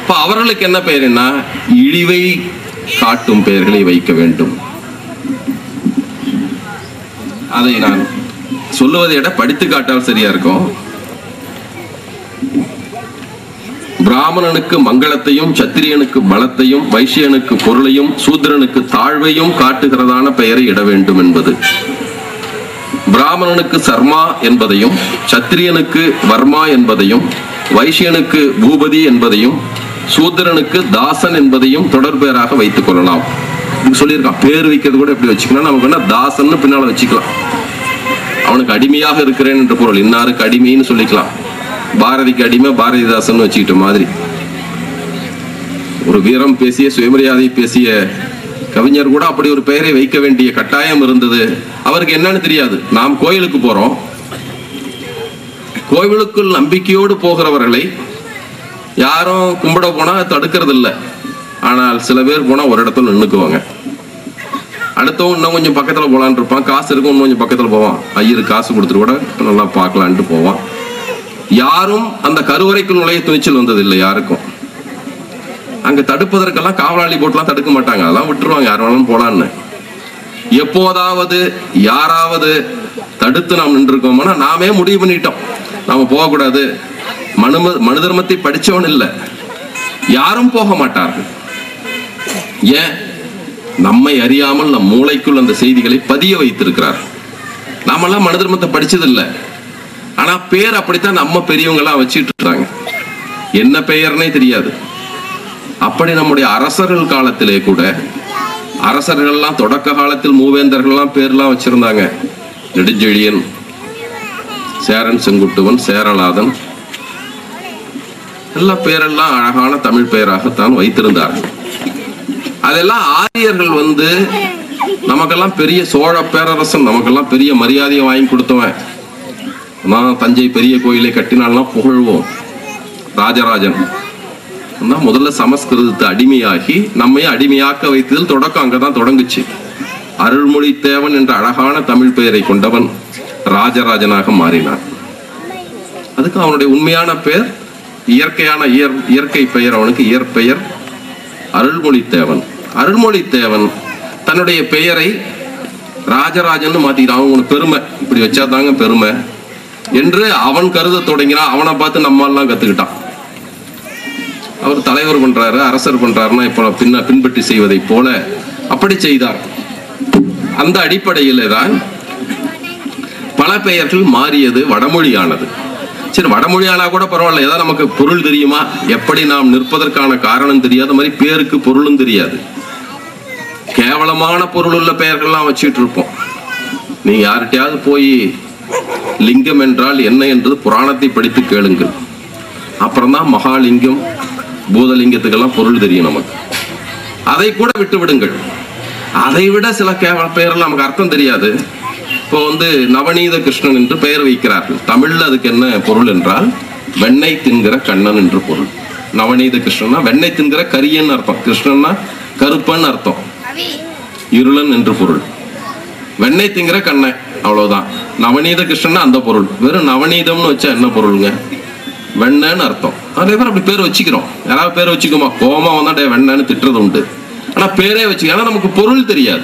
இப்ப அவர்களுக்கு என்ன பெயர்னா இழிவை காட்டும் பெயர்களை வைக்க வேண்டும் அதை நான் சொல்லுவதை விட படித்து காட்டால் சரியா இருக்கும் பிராமணனுக்கு மங்களத்தையும் சத்திரியனுக்கு பலத்தையும் வைசியனுக்கு பொருளையும் சூத்திரனுக்கு தாழ்வையும் காட்டுகிறதான பெயரை இட வேண்டும் என்பது பிராமணனுக்கு சர்மா என்பதையும் சத்திரியனுக்கு வர்மா என்பதையும் வைசியனுக்கு பூபதி என்பதையும் சூத்திரனுக்கு தாசன் என்பதையும் தொடர்பெயராக வைத்துக் கொள்ளலாம் இது சொல்லியிருக்கான் பேர் வைக்கிறது கூட எப்படி வச்சுக்கலாம் நமக்கு என்ன தாசன்னு பின்னால வச்சுக்கலாம் அவனுக்கு அடிமையாக இருக்கிறேன் என்ற பொருள் இன்னாருக்கு அடிமைன்னு சொல்லிக்கலாம் பாரதிக்கு அடிமை பாரதிதாசன் வச்சுக்கிட்ட மாதிரி ஒரு வீரம் பேசிய சுயமரியாதை பேசிய கவிஞர் கூட அப்படி ஒரு பெயரை வைக்க வேண்டிய கட்டாயம் இருந்தது அவருக்கு என்னன்னு தெரியாது நாம் கோயிலுக்கு போறோம் கோவிலுக்குள் நம்பிக்கையோடு போகிறவர்களை யாரும் கும்பிட போனா தடுக்கிறது இல்லை ஆனால் சில பேர் போனா ஒரு இடத்துல நின்னுக்குவாங்க அடுத்தவன் இன்னும் கொஞ்சம் பக்கத்துல போலான்னு இருப்பான் காசு இருக்கும் இன்னும் கொஞ்சம் பக்கத்துல போவான் ஐயருக்கு காசு கொடுத்துட்டு கூட நல்லா பார்க்கலான்ட்டு போவான் யாரும் அந்த கருவறைக்குள் நுழைய துணிச்சல் வந்ததில்லை யாருக்கும் அங்க தடுப்பதற்கெல்லாம் காவலாளி போட்டுலாம் தடுக்க மாட்டாங்க அதெல்லாம் விட்டுருவாங்க யார் வேணாலும் போலான்னு எப்போதாவது யாராவது தடுத்து நாம் நின்றுருக்கோம்னா நாமே முடிவு பண்ணிட்டோம் நாம போகக்கூடாது மனு மனு தர்மத்தை படிச்சவன் இல்லை யாரும் போக மாட்டார்கள் ஏன் நம்மை அறியாமல் நம் மூளைக்குள் அந்த செய்திகளை பதிய வைத்திருக்கிறார் நாமெல்லாம் மனு தர்மத்தை படிச்சதில்லை ஆனா பேர் அப்படித்தான் நம்ம பெரியவங்க எல்லாம் வச்சிட்டு இருக்காங்க என்ன பெயர்னே தெரியாது அப்படி நம்முடைய அரசர்கள் காலத்திலே கூட அரசர்கள்லாம் தொடக்க காலத்தில் மூவேந்தர்கள்லாம் பேர்லாம் வச்சிருந்தாங்க நெடுஞ்செழியன் சேரன் செங்குட்டுவன் சேரலாதன் எல்லா பேரெல்லாம் அழகான தமிழ் பெயராகத்தான் வைத்திருந்தார்கள் அதெல்லாம் ஆரியர்கள் வந்து நமக்கெல்லாம் பெரிய சோழ பேரரசன் நமக்கெல்லாம் பெரிய மரியாதையை வாங்கி கொடுத்தவன் நான் தஞ்சை பெரிய கோயிலை கட்டினாலாம் புகழ்வோம் ராஜராஜன் தான் முதல்ல சமஸ்கிருதத்தை அடிமையாகி நம்மை அடிமையாக்க வைத்ததில் தொடக்கம் அங்கதான் தொடங்குச்சு அருள்மொழி தேவன் என்ற அழகான தமிழ் பெயரை கொண்டவன் ராஜராஜனாக மாறினான் அதுக்கு அவனுடைய உண்மையான பெயர் இயற்கையான இயற் இயற்கை பெயர் அவனுக்கு இயற்பெயர் அருள்மொழி தேவன் அருள்மொழி தேவன் தன்னுடைய பெயரை ராஜராஜன் மாத்திக்கிறான் அவனுக்கு பெருமை இப்படி வச்சாதாங்க பெருமை என்று அவன் கருத தொடங்கினான் அவனை பார்த்து நம்ம எல்லாம் கத்துக்கிட்டான் அவர் தலைவர் பண்றாரு அரசர் பண்றாருன்னா இப்போ பின்ன பின்பற்றி செய்வதை போல அப்படி செய்தார் அந்த அடிப்படையிலே தான் பல பெயர்கள் மாறியது வடமொழியானது சரி வடமொழியானா கூட பரவாயில்ல ஏதாவது நமக்கு பொருள் தெரியுமா எப்படி நாம் நிற்பதற்கான காரணம் தெரியாத மாதிரி பேருக்கு பொருளும் தெரியாது கேவலமான பொருள் உள்ள பெயர்கள்லாம் வச்சுட்டு இருப்போம் நீங்க யார்கிட்டயாவது போய் லிங்கம் என்றால் என்ன என்று புராணத்தை படித்து கேளுங்கள் அப்புறம்தான் மகாலிங்கம் பூதலிங்கத்துக்கெல்லாம் பொருள் தெரியும் நமக்கு அதை கூட விட்டு விடுங்கள் அதை விட சில கேவல பெயர்கள் நமக்கு அர்த்தம் தெரியாது இப்போ வந்து நவநீத கிருஷ்ணன் என்று பெயர் வைக்கிறார்கள் தமிழ்ல அதுக்கு என்ன பொருள் என்றால் வெண்ணெய் தின்கிற கண்ணன் என்று பொருள் நவநீத கிருஷ்ணன்னா வெண்ணெய் தின்கிற கரியன் அர்த்தம் கிருஷ்ணன்னா கருப்பன் அர்த்தம் இருளன் என்று பொருள் வெண்ணெய் திங்கிற கண்ணன் அவ்வளவுதான் நவநீத கிருஷ்ணன் அந்த பொருள் வெறும் நவநீதம்னு வச்சா என்ன பொருளுங்க வெண்ணன்னு அர்த்தம் நிறைய பேர் அப்படி பேர் வச்சுக்கிறோம் யாராவது பேர் வச்சுக்கோமா கோமா வந்தா டே வெண்ணன்னு திட்டுறது உண்டு ஆனா பேரே வச்சு ஆனா நமக்கு பொருள் தெரியாது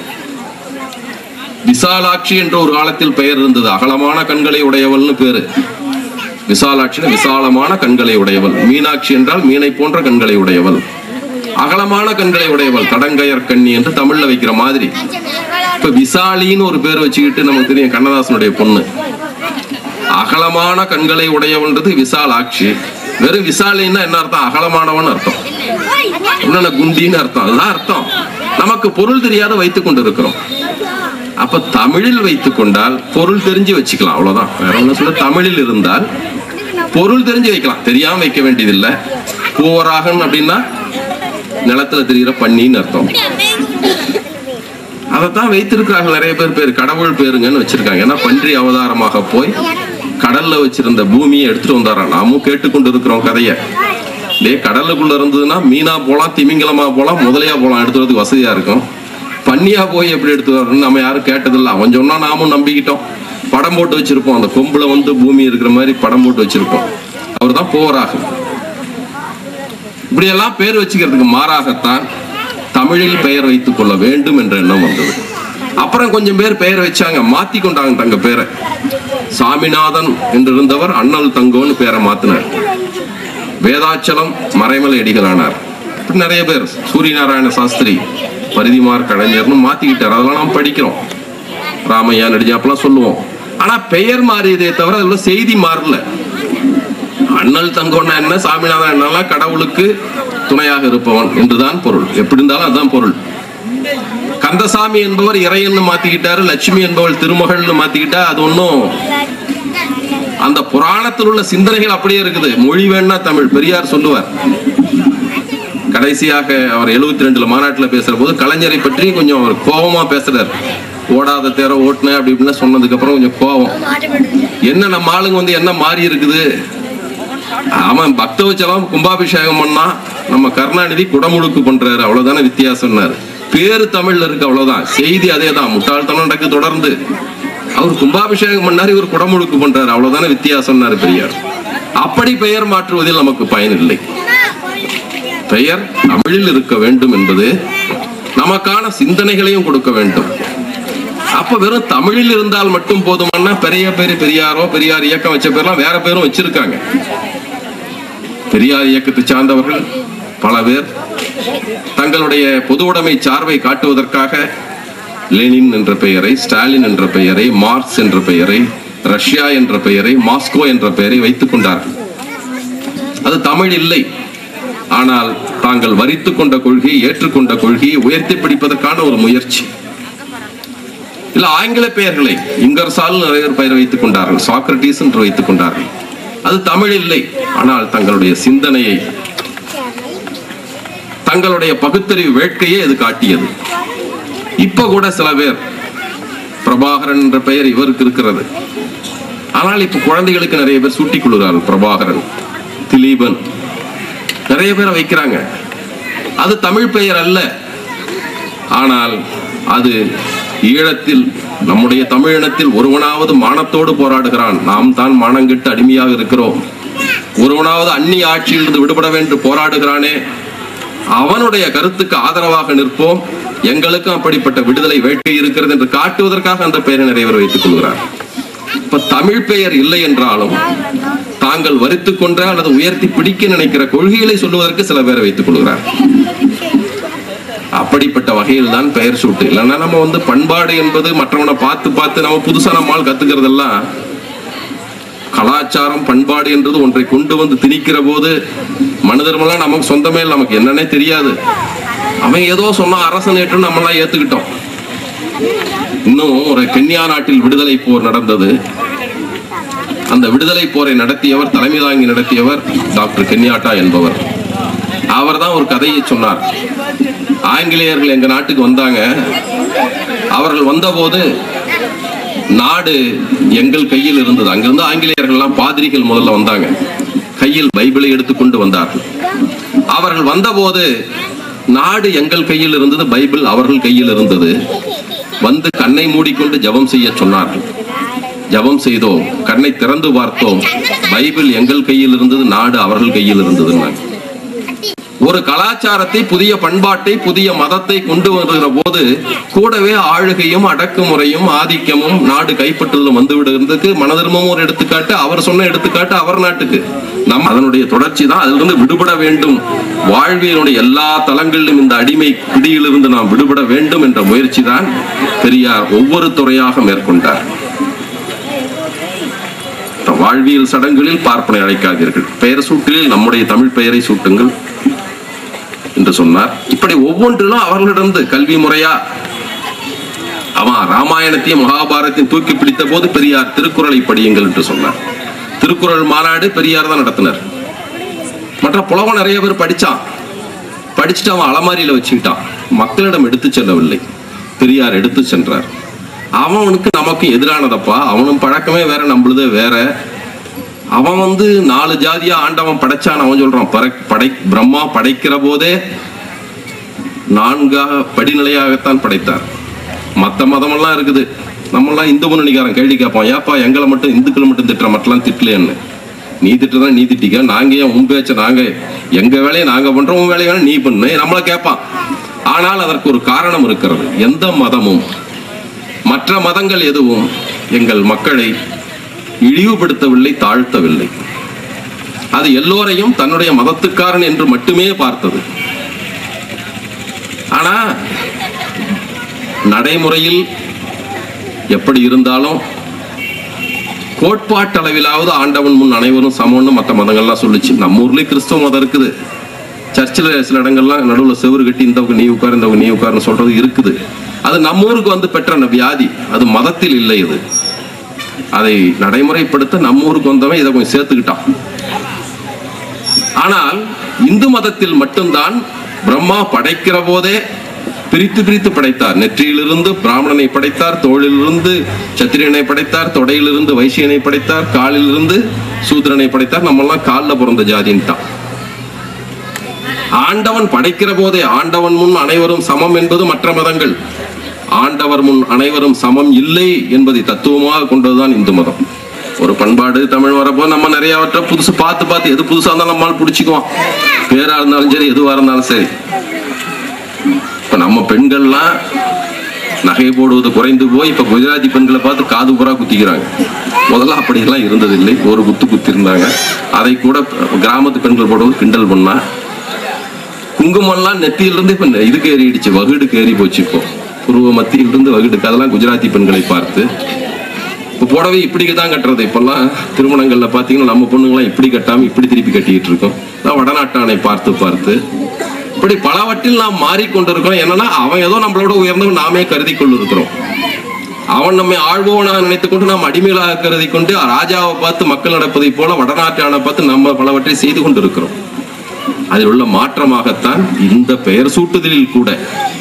விசாலாட்சி என்ற ஒரு காலத்தில் பெயர் இருந்தது அகலமான கண்களை உடையவள்னு பேரு விசாலாட்சி விசாலமான கண்களை உடையவள் மீனாட்சி என்றால் மீனை போன்ற கண்களை உடையவள் அகலமான கண்களை உடையவள் தடங்கையர் கண்ணி என்று தமிழ்ல வைக்கிற மாதிரி இப்ப விசாலின்னு ஒரு பேர் வச்சுக்கிட்டு நமக்கு தெரியும் கண்ணதாசனுடைய பொண்ணு அகலமான கண்களை உடையவன்றது விசாலாட்சி வெறும் விசாலின்னா என்ன அர்த்தம் அகலமானவன் அர்த்தம் என்னென்ன குண்டின்னு அர்த்தம் அதுதான் அர்த்தம் நமக்கு பொருள் தெரியாத வைத்துக் கொண்டு இருக்கிறோம் அப்ப தமிழில் வைத்துக் கொண்டால் பொருள் தெரிஞ்சு வச்சுக்கலாம் அவ்வளவுதான் வேற ஒண்ணு சொல்ல தமிழில் இருந்தால் பொருள் தெரிஞ்சு வைக்கலாம் தெரியாம வைக்க வேண்டியதில்லை பூவராகன் அப்படின்னா நிலத்துல தெரிகிற பன்னின்னு அர்த்தம் அதைத்தான் வைத்திருக்கிறார்கள் நிறைய பேர் பேர் கடவுள் பேருங்கன்னு வச்சிருக்காங்க ஏன்னா பன்றி அவதாரமாக போய் கடல்ல வச்சிருந்த பூமியை எடுத்துட்டு வந்தாராம் நாமும் கேட்டுக்கொண்டு இருக்கிறோம் கதையை இதே கடலுக்குள்ள இருந்ததுன்னா மீனா போலாம் திமிங்கலமா போலாம் முதலையா போலாம் எடுத்து வரதுக்கு வசதியா இருக்கும் பன்னியா போய் எப்படி எடுத்து வரணும்னு நம்ம யாரும் கேட்டதில்ல அவன் சொன்னா நாமும் நம்பிக்கிட்டோம் படம் போட்டு வச்சிருப்போம் அந்த கொம்புல வந்து பூமி இருக்கிற மாதிரி படம் போட்டு வச்சிருப்போம் அவர் தான் போராகும் இப்படியெல்லாம் பேர் வச்சுக்கிறதுக்கு மாறாகத்தான் தமிழில் பெயர் வைத்துக் கொள்ள வேண்டும் என்ற எண்ணம் வந்தது அப்புறம் கொஞ்சம் பேர் பெயர் வச்சாங்க மாத்தி கொண்டாங்க தங்க பேரை சாமிநாதன் என்று இருந்தவர் அண்ணல் தங்கோன்னு பேரை மாத்தினார் வேதாச்சலம் மறைமலை அடிகளானார் இப்படி நிறைய பேர் சூரியநாராயண சாஸ்திரி பரிதிமார் கலைஞர்னு மாத்திக்கிட்டார் அதெல்லாம் நாம் படிக்கிறோம் ராமையா நடிஜாப்பெல்லாம் சொல்லுவோம் ஆனா பெயர் மாறியதே தவிர அதுல செய்தி மாறல அண்ணல் தங்கோன்னா என்ன சாமிநாதன் என்னெல்லாம் கடவுளுக்கு துணையாக இருப்பவன் என்றுதான் பொருள் எப்படி இருந்தாலும் அதுதான் பொருள் கந்தசாமி என்பவர் இறையன்னு மாத்திக்கிட்டாரு லட்சுமி என்பவள் திருமகள்னு மாத்திக்கிட்டா அது ஒன்றும் அந்த புராணத்தில் உள்ள சிந்தனைகள் அப்படியே இருக்குது மொழி வேணா தமிழ் பெரியார் சொல்லுவார் கடைசியாக அவர் 72 ரெண்டுல மாநாட்டுல பேசுற போது கலைஞரை பற்றி கொஞ்சம் அவர் கோபமா பேசுறாரு ஓடாத தேர ஓட்டுன அப்படி இப்படின்னு சொன்னதுக்கு அப்புறம் கொஞ்சம் கோபம் என்ன நம்ம ஆளுங்க வந்து என்ன மாறி இருக்குது அவன் பக்தவச்சலம் கும்பாபிஷேகம் பண்ணா நம்ம கருணாநிதி குடமுழுக்கு பண்றாரு அவ்வளவுதானே வித்தியாசம்னாரு பேரு தமிழ்ல இருக்கு அவ்வளவுதான் செய்தி அதே தான் முட்டாள்தனம் நடக்கு தொடர்ந்து அவர் கும்பாபிஷேகம் பண்ணாரு இவர் குடமுழுக்கு பண்றாரு அவ்வளவுதானே வித்தியாசம்னாரு பெரியார் அப்படி பெயர் மாற்றுவதில் நமக்கு பயன் இல்லை பெயர் தமிழில் இருக்க வேண்டும் என்பது நமக்கான சிந்தனைகளையும் கொடுக்க வேண்டும் அப்ப வெறும் தமிழில் இருந்தால் மட்டும் போதுமானா பெரிய பேரு பெரியாரோ பெரியார் இயக்கம் வச்ச பேர்லாம் வேற பேரும் வச்சிருக்காங்க பெரியார் இயக்கத்தை சார்ந்தவர்கள் பல பேர் தங்களுடைய பொது உடைமை சார்பை காட்டுவதற்காக லெனின் என்ற பெயரை ஸ்டாலின் என்ற பெயரை மார்க்ஸ் என்ற பெயரை ரஷ்யா என்ற பெயரை மாஸ்கோ என்ற பெயரை வைத்துக் கொண்டார்கள் அது தமிழ் இல்லை ஆனால் தாங்கள் வரித்துக் கொண்ட கொள்கையை ஏற்றுக்கொண்ட கொள்கையை உயர்த்தி பிடிப்பதற்கான ஒரு முயற்சி இல்ல ஆங்கில பெயர்களை இங்கர்சால் நிறைய பேர் பெயர் வைத்துக் கொண்டார்கள் சாக்ரட்டிஸ் என்று வைத்துக் கொண்டார்கள் அது தமிழ் இல்லை ஆனால் தங்களுடைய சிந்தனையை தங்களுடைய பகுத்தறிவு வேட்கையை அது காட்டியது இப்ப கூட சில பேர் பிரபாகரன் என்ற பெயர் இவருக்கு இருக்கிறது ஆனால் இப்ப குழந்தைகளுக்கு நிறைய பேர் சூட்டிக் கொள்கிறார்கள் பிரபாகரன் திலீபன் நிறைய பேரை வைக்கிறாங்க அது தமிழ் பெயர் அல்ல ஆனால் அது ஈழத்தில் நம்முடைய தமிழினத்தில் ஒருவனாவது மானத்தோடு போராடுகிறான் நாம் தான் மானங்கிட்டு அடிமையாக இருக்கிறோம் ஒருவனாவது அந்நிய ஆட்சியிலிருந்து விடுபட வேண்டும் போராடுகிறானே அவனுடைய கருத்துக்கு ஆதரவாக நிற்போம் எங்களுக்கும் அப்படிப்பட்ட விடுதலை வேட்கை இருக்கிறது என்று காட்டுவதற்காக அந்த பெயரை நிறைய பேர் வைத்துக் கொள்கிறார் இப்ப தமிழ் பெயர் இல்லை என்றாலும் தாங்கள் வரித்துக் கொண்ட அல்லது உயர்த்தி பிடிக்க நினைக்கிற கொள்கைகளை சொல்லுவதற்கு சில பேரை வைத்துக் கொள்கிறார் அப்படிப்பட்ட வகையில் தான் பெயர் சூட்டு இல்லைன்னா நம்ம வந்து பண்பாடு என்பது மற்றவனை பார்த்து பார்த்து நம்ம புதுசா நம்மால் கத்துக்கிறதெல்லாம் கலாச்சாரம் பண்பாடு என்றது ஒன்றை கொண்டு வந்து திணிக்கிற போது மனிதர்மெல்லாம் நமக்கு சொந்தமே இல்லை, நமக்கு என்னன்னே தெரியாது அவன் ஏதோ சொன்னா அரசன் ஏற்று நம்மளாம் ஏத்துக்கிட்டோம் இன்னும் ஒரு கென்யா நாட்டில் விடுதலை போர் நடந்தது அந்த விடுதலை போரை நடத்தியவர் தலைமை தாங்கி நடத்தியவர் டாக்டர் கென்யாட்டா என்பவர் அவர் தான் ஒரு கதையை சொன்னார் ஆங்கிலேயர்கள் எங்க நாட்டுக்கு வந்தாங்க அவர்கள் வந்தபோது நாடு எங்கள் கையில் இருந்தது அங்கிருந்து ஆங்கிலேயர்கள் எல்லாம் பாதிரிகள் முதல்ல வந்தாங்க கையில் பைபிளை எடுத்துக்கொண்டு வந்தார்கள் அவர்கள் வந்தபோது நாடு எங்கள் கையில் இருந்தது பைபிள் அவர்கள் கையில் இருந்தது வந்து கண்ணை மூடிக்கொண்டு ஜெபம் செய்ய சொன்னார்கள் ஜெபம் செய்தோம் கண்ணை திறந்து பார்த்தோம் பைபிள் எங்கள் கையில் இருந்தது நாடு அவர்கள் கையில் இருந்ததுன்னாங்க ஒரு கலாச்சாரத்தை புதிய பண்பாட்டை புதிய மதத்தை கொண்டு வருகிற போது கூடவே ஆளுகையும் அடக்குமுறையும் ஆதிக்கமும் நாடு கைப்பற்றுதலும் வந்து விடுகிறதுக்கு மனதர்மமும் ஒரு எடுத்துக்காட்டு அவர் சொன்ன எடுத்துக்காட்டு அவர் நாட்டுக்கு நம்ம அதனுடைய தொடர்ச்சி தான் அதிலிருந்து விடுபட வேண்டும் வாழ்வியனுடைய எல்லா தளங்களிலும் இந்த அடிமை பிடியிலிருந்து நாம் விடுபட வேண்டும் என்ற முயற்சி தான் பெரியார் ஒவ்வொரு துறையாக மேற்கொண்டார் வாழ்வியல் சடங்குகளில் பார்ப்பனை அழைக்காதீர்கள் பெயர் சூட்டில் நம்முடைய தமிழ் பெயரை சூட்டுங்கள் என்று சொன்னார் இப்படி ஒவ்வொன்றிலும் அவர்களிடந்து கல்வி முறையா அவன் ராமாயணத்தையும் மகாபாரத்தையும் தூக்கி பிடித்த போது பெரியார் திருக்குறளை படியுங்கள் என்று சொன்னார் திருக்குறள் மாநாடு பெரியார் தான் நடத்தினார் மற்ற புலவன் நிறைய பேர் படிச்சான் படிச்சுட்டு அவன் அலமாரியில வச்சுக்கிட்டான் மக்களிடம் எடுத்து செல்லவில்லை பெரியார் எடுத்து சென்றார் அவனுக்கு நமக்கு எதிரானதப்பா அவனும் பழக்கமே வேற நம்மளுதே வேற அவன் வந்து நாலு ஜாதியா ஆண்டவன் படைச்சான் அவன் சொல்றான் பற- படை பிரம்மா படைக்கிற போதே நான்காக படிநிலையாகத்தான் படைத்தார் மத்த மதமெல்லாம் இருக்குது நம்மெல்லாம் இந்து முன்னணிக்காரன் கேள்வி கேட்பான் ஏப்பா எங்களை மட்டும் இந்துக்களை மட்டும் திட்டுற மட்டும் திட்டலையன்னு நீ திட்டுறதா நீ திட்டிக்க நாங்க ஏன் உன் பேச்ச நாங்க எங்க வேலையை நாங்க பண்றோம் உன் வேலையை வேணா நீ பண்ணு நம்மள கேட்பான் ஆனால் அதற்கு ஒரு காரணம் இருக்கிறது எந்த மதமும் மற்ற மதங்கள் எதுவும் எங்கள் மக்களை இழிவுபடுத்தவில்லை தாழ்த்தவில்லை அது எல்லோரையும் தன்னுடைய மதத்துக்காரன் என்று மட்டுமே பார்த்தது ஆனா நடைமுறையில் எப்படி இருந்தாலும் கோட்பாட்டளவிலாவது ஆண்டவன் முன் அனைவரும் சமம்னு மற்ற மதங்கள்லாம் சொல்லுச்சு நம்ம ஊர்லயே கிறிஸ்தவ மதம் இருக்குது சர்ச்சில் சில இடங்கள்லாம் நடுவில் செவுறு கட்டி இந்தவங்க நீ உட்கார் இந்தவங்க நீ உட்காருன்னு சொல்றது இருக்குது அது நம்ம ஊருக்கு வந்து பெற்ற அந்த வியாதி அது மதத்தில் இல்லை இது அதை நடைமுறைப்படுத்த நம்ம ஊருக்கு வந்தவன் இதை கொஞ்சம் சேர்த்துக்கிட்டான் ஆனால் இந்து மதத்தில் மட்டும்தான் பிரம்மா படைக்கிற போதே பிரித்து பிரித்து படைத்தார் நெற்றியிலிருந்து பிராமணனை படைத்தார் தோளிலிருந்து சத்திரியனை படைத்தார் தொடையிலிருந்து வைசியனை படைத்தார் காலிலிருந்து சூத்திரனை படைத்தார் நம்மெல்லாம் காலில் பிறந்த ஜாதின்ட்டான் ஆண்டவன் படைக்கிற போதே ஆண்டவன் முன் அனைவரும் சமம் என்பது மற்ற மதங்கள் ஆண்டவர் முன் அனைவரும் சமம் இல்லை என்பதை தத்துவமாக கொண்டதுதான் இந்து மதம் ஒரு பண்பாடு தமிழ் வரப்போ நம்ம நிறையவற்றை புதுசு பார்த்து பார்த்து எது புதுசா இருந்தாலும் நம்மளால பிடிச்சிக்குவோம் பேரா இருந்தாலும் சரி எதுவா இருந்தாலும் சரி இப்ப நம்ம பெண்கள்லாம் நகை போடுவது குறைந்து போய் இப்ப குஜராத்தி பெண்களை பார்த்து காது புறா குத்திக்கிறாங்க முதல்ல அப்படியெல்லாம் இருந்ததில்லை ஒரு குத்து குத்திருந்தாங்க அதை கூட கிராமத்து பெண்கள் போடுவது கிண்டல் பண்ணா குங்குமம்லாம் நெத்தியிலிருந்து இப்ப இதுக்கு ஏறிடுச்சு வகுடுக்கு ஏறி போச்சு இப்போ புருவ மத்தியிலிருந்து வகுடுக்கு அதெல்லாம் குஜராத்தி பெண்களை பார்த்து இப்போ புடவை இப்படி தான் கட்டுறது இப்பெல்லாம் திருமணங்கள்ல பாத்தீங்கன்னா நம்ம பொண்ணுங்களாம் இப்படி கட்டாம இப்படி திருப்பி கட்டிட்டு இருக்கோம் நான் வடநாட்டானை பார்த்து பார்த்து இப்படி பலவற்றில் நாம் மாறிக்கொண்டிருக்கிறோம் என்னன்னா அவன் ஏதோ நம்மளோட உயர்ந்தவன் நாமே கருதி கொண்டிருக்கிறோம் அவன் நம்மை ஆழ்வோனாக நினைத்துக் கொண்டு நாம் அடிமைகளாக கருதி கொண்டு ராஜாவை பார்த்து மக்கள் நடப்பதை போல வடநாட்டானை பார்த்து நம்ம பலவற்றை செய்து கொண்டிருக்கிறோம் அதில் உள்ள மாற்றமாகத்தான் இந்த பெயர் சூட்டுதலில் கூட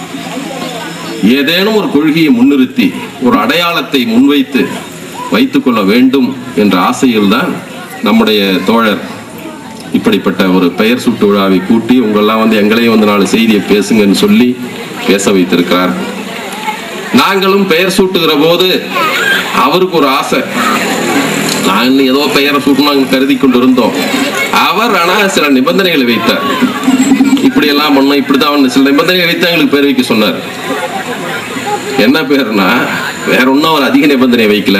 ஏதேனும் ஒரு கொள்கையை முன்னிறுத்தி ஒரு அடையாளத்தை முன்வைத்து வைத்துக் கொள்ள வேண்டும் என்ற ஆசையில்தான் நம்முடைய தோழர் இப்படிப்பட்ட ஒரு பெயர் சூட்டு விழாவை கூட்டி உங்கெல்லாம் வந்து எங்களையும் வந்து நாலு செய்தியை பேசுங்கன்னு சொல்லி பேச வைத்திருக்கிறார் நாங்களும் பெயர் சூட்டுகிற போது அவருக்கு ஒரு ஆசை நான் ஏதோ பெயரை சூட்டணும் கருதி கொண்டு இருந்தோம் அவர் ஆனா சில நிபந்தனைகளை வைத்தார் இப்படி எல்லாம் பண்ணோம் இப்படிதான் சில நிபந்தனைகளை வைத்து எங்களுக்கு பேர் வைக்க சொன்னார் என்ன பேர்னா வேற ஒன்றும் அவர் அதிக நிபந்தனை வைக்கல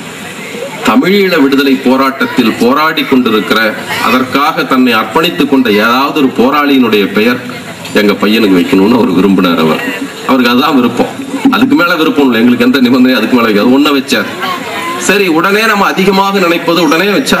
தமிழீழ விடுதலை போராட்டத்தில் போராடி கொண்டிருக்கிற அதற்காக தன்னை அர்ப்பணித்துக் கொண்ட ஏதாவது ஒரு போராளியினுடைய பெயர் எங்க பையனுக்கு வைக்கணும்னு அவர் விரும்பினார் அவர் அவருக்கு அதுதான் விருப்பம் அதுக்கு மேல விருப்பம் இல்லை எங்களுக்கு எந்த நிபந்தனை அதுக்கு மேல வைக்காது ஒன்ன வச்சார் சரி உடனே நம்ம அதிகமாக நினைப்பது உடனே வச்சா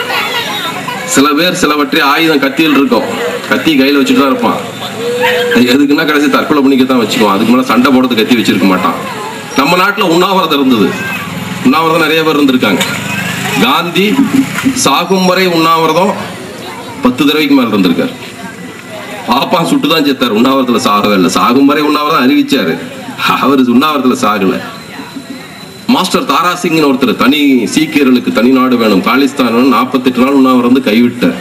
சில பேர் சிலவற்றை ஆயுதம் கத்தியில் இருக்கும் கத்தி கையில வச்சுட்டு தான் இருப்பான் அது எதுக்குன்னா கடைசி தற்கொலை பண்ணிக்கத்தான் வச்சுக்குவான் அதுக்கு மேல சண்டை போடுறது கத்தி வச்சிருக்க மாட்டான் நம்ம நாட்டுல உண்ணாவிரதம் இருந்தது உண்ணாவிரதம் நிறைய பேர் இருந்திருக்காங்க காந்தி சாகும் வரை உண்ணாவிரதம் பத்து தடவைக்கு மேல இருந்திருக்காரு பாப்பான் சுட்டு தான் செத்தார் உண்ணாவிரத்துல சாகவே இல்லை சாகும் வரை உண்ணாவிரதம் அறிவிச்சாரு அவர் உண்ணாவிரத்துல சாகல மாஸ்டர் தாரா சிங்னு ஒருத்தர் தனி சீக்கியர்களுக்கு தனி நாடு வேணும் காலிஸ்தான் நாற்பத்தெட்டு நாள் உண்ணாவிரதம் வந்து கைவிட்டார்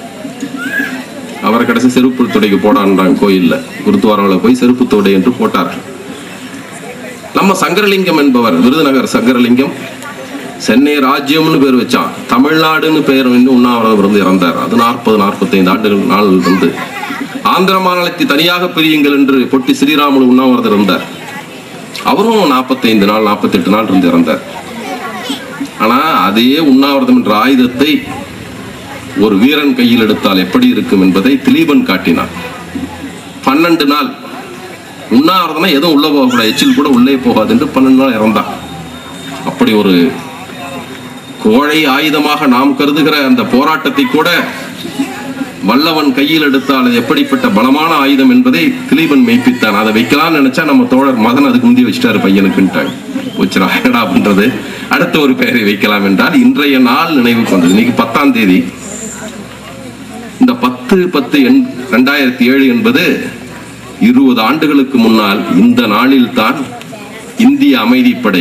அவரை கடைசி செருப்பு துடைக்கு போடான்றாங்க கோயில்ல குருத்வாராவில் போய் செருப்பு தொடை என்று போட்டார் நம்ம சங்கரலிங்கம் என்பவர் விருதுநகர் சங்கரலிங்கம் சென்னை ராஜ்யம்னு பேர் வச்சான் தமிழ்நாடுன்னு பெயர் வந்து உண்ணாவிரதம் இருந்து இறந்தார் அது நாற்பது நாற்பத்தைந்து ஆண்டுகள் நாள் இருந்து ஆந்திர மாநிலத்தை தனியாக பிரியுங்கள் என்று பொட்டி ஸ்ரீராமுலு உண்ணாவிரதம் இருந்தார் அவரும் நாற்பத்தைந்து நாள் நாற்பத்தெட்டு நாள் இருந்து இறந்தார் ஆனா அதே உண்ணாவிரதம் என்ற ஆயுதத்தை ஒரு வீரன் கையில் எடுத்தால் எப்படி இருக்கும் என்பதை திலீபன் காட்டினான் பன்னெண்டு நாள் உண்ணாவிரதம்னா எதுவும் உள்ள போகக்கூடாது எச்சில் கூட உள்ளே போகாது என்று பன்னெண்டு நாள் இறந்தான் அப்படி ஒரு கோழை ஆயுதமாக நாம் கருதுகிற அந்த போராட்டத்தை கூட வல்லவன் கையில் எடுத்தால் அது எப்படிப்பட்ட பலமான ஆயுதம் என்பதை திலீபன் மெய்ப்பித்தான் அதை வைக்கலாம்னு நினைச்சா நம்ம தோழர் மகன் அதுக்கு முந்தைய வச்சுட்டாரு பையனுக்குன்ட்டாங்க வச்சிராடா அப்படின்றது அடுத்த ஒரு பெயரை வைக்கலாம் என்றால் இன்றைய நாள் நினைவுக்கு வந்தது இன்னைக்கு பத்தாம் தேதி இந்த பத்து பத்து எண் ரெண்டாயிரத்தி ஏழு என்பது இருபது ஆண்டுகளுக்கு முன்னால் இந்த நாளில் தான் இந்திய அமைதிப்படை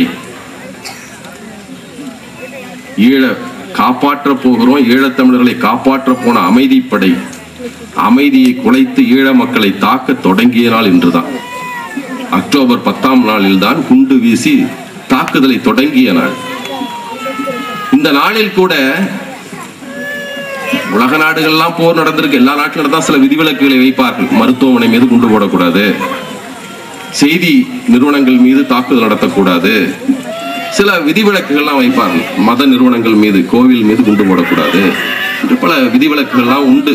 ஈழ காப்பாற்ற போகிறோம் ஈழத்தமிழர்களை காப்பாற்ற போன அமைதிப்படை அமைதியை குலைத்து ஈழ மக்களை தாக்க தொடங்கிய நாள் இன்றுதான் அக்டோபர் பத்தாம் நாளில் தான் குண்டு வீசி தாக்குதலை தொடங்கிய நாள் இந்த நாளில் கூட உலக நாடுகள்லாம் போர் நடந்திருக்கு எல்லா நாட்டிலும் தான் சில விதிவிலக்குகளை வைப்பார்கள் மருத்துவமனை மீது குண்டு போடக்கூடாது செய்தி நிறுவனங்கள் மீது தாக்குதல் நடத்தக்கூடாது சில விதிவிலக்குகள்லாம் வைப்பார்கள் மத நிறுவனங்கள் மீது கோவில் மீது குண்டு போடக்கூடாது என்று பல விதிவிலக்குகள்லாம் உண்டு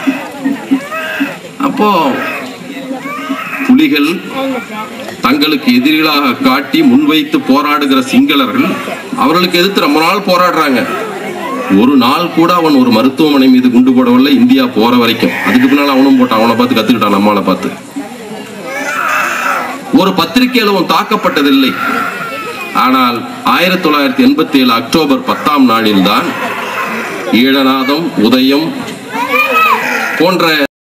அப்போ புலிகள் தங்களுக்கு எதிரிகளாக காட்டி முன்வைத்து போராடுகிற சிங்களர்கள் அவர்களுக்கு எதிர்த்து ரொம்ப நாள் போராடுறாங்க ஒரு நாள் கூட அவன் ஒரு மருத்துவமனை மீது குண்டு போடவில்லை இந்தியா போற வரைக்கும் அதுக்கு பின்னால் அவனும் போட்டான் அவனை பார்த்து கத்துக்கிட்டான் நம்மால பார்த்து ஒரு பத்திரிகையில் அவன் தாக்கப்பட்டதில்லை ஆனால் ஆயிரத்தி தொள்ளாயிரத்தி எண்பத்தி ஏழு அக்டோபர் பத்தாம் நாளில்தான் ஈழநாதம் உதயம் போன்ற